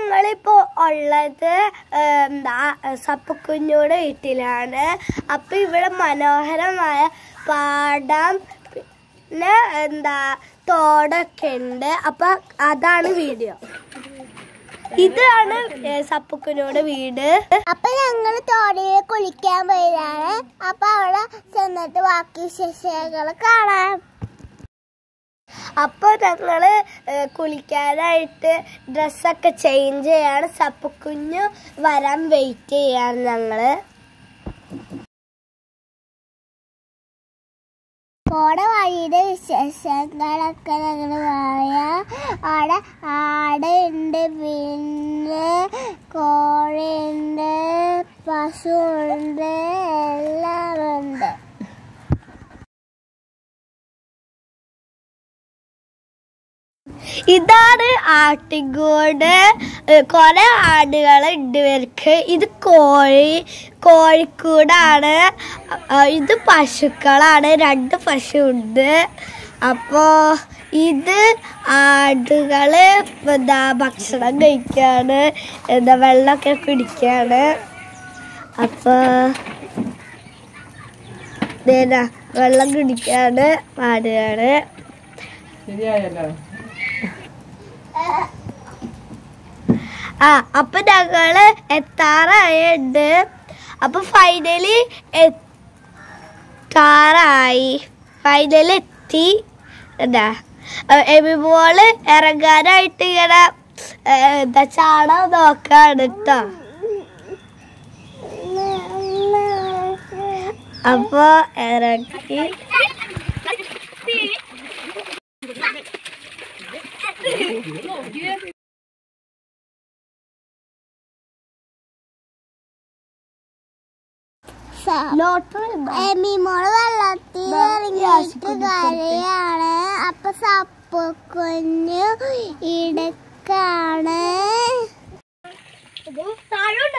ഞങ്ങളിപ്പോ ഉള്ളത് ഏഹ്, എന്താ സപ്പക്കുഞ്ഞോടെ വീട്ടിലാണ് അപ്പൊ ഇവിടെ മനോഹരമായ പാടം പിന്നെ എന്താ തോടൊക്കെ ഉണ്ട് അപ്പൊ അതാണ് വീഡിയോ ഇതാണ് ഏഹ്, സപ്പക്കുഞ്ഞോടെ വീട് അപ്പൊ ഞങ്ങൾ തോടിയിൽ കുളിക്കാൻ പോയതാണ് അപ്പൊ അവിടെ ചെന്നിട്ട് ബാക്കി വിശേഷങ്ങൾ കാണാം അപ്പൊ ഞങ്ങള് ഏഹ്, കുളിക്കാനായിട്ട് ഡ്രസ്സൊക്കെ ചേഞ്ച് ചെയ്യാണ് സപ്പക്കുഞ്ഞു വരാൻ വെയിറ്റ് ചെയ്യാണ് ഞങ്ങള് പോണ വഴിയുടെ വിശേഷങ്ങളൊക്കെ ഞങ്ങൾ പറയാം അവിടെ ആടുണ്ട് പിന്നെ കോഴിയുണ്ട് പശുവുണ്ട് എല്ലാം ഉണ്ട് ഇതാണ് ആട്ടിൻകൂട് ഏഹ്, കുറെ ആടുകൾ ഉണ്ട് ഇവർക്ക് ഇത് കോഴി കോഴിക്കൂടാണ് അഹ് ഇത് പശുക്കളാണ് രണ്ട് പശു ഉണ്ട് അപ്പോ ഇത് ആടുകള് എന്താ ഭക്ഷണം കഴിക്കാണ് എന്താ വെള്ളമൊക്കെ കുടിക്കാണ് അപ്പൊ ദേ ദാ വെള്ളം കുടിക്കാണ് ആടുകള് ശരിയായല്ലോ ആ അപ്പൊ ഞങ്ങള് എത്താറായുണ്ട് അപ്പൊ ഫൈനലി എത്താറായി ഫൈനലി എത്തി എന്താ എബിമോള് ഇറങ്ങാനായിട്ട് ഇങ്ങനെ ഏ, എന്താ ചാടാൻ നോക്കാണ് കേട്ടോ അപ്പൊ ഇറങ്ങി ലോട്ടറി എമിമോള് വെള്ളത്തിൽ ഇറങ്ങിയിട്ട് കരയാണ് അപ്പൊ സപ്പ് കുഞ്ഞു ഇടക്കാണ് താഴോട്ട്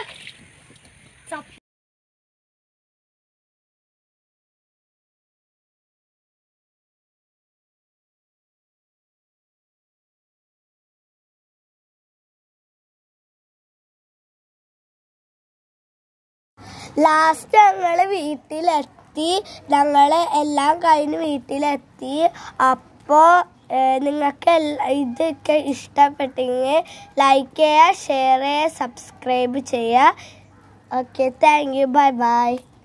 ലാസ്റ്റ് ഞങ്ങള് വീട്ടിലെത്തി ഞങ്ങള് എല്ലാം കഴിഞ്ഞ് വീട്ടിലെത്തി അപ്പോ നിങ്ങൾക്ക് ഇതൊക്കെ ഇഷ്ടപ്പെട്ടെങ്കിൽ ലൈക്ക് ചെയ്യുക ഷെയർ ചെയ്യുക സബ്സ്ക്രൈബ് ചെയ്യുക okay thank you bye by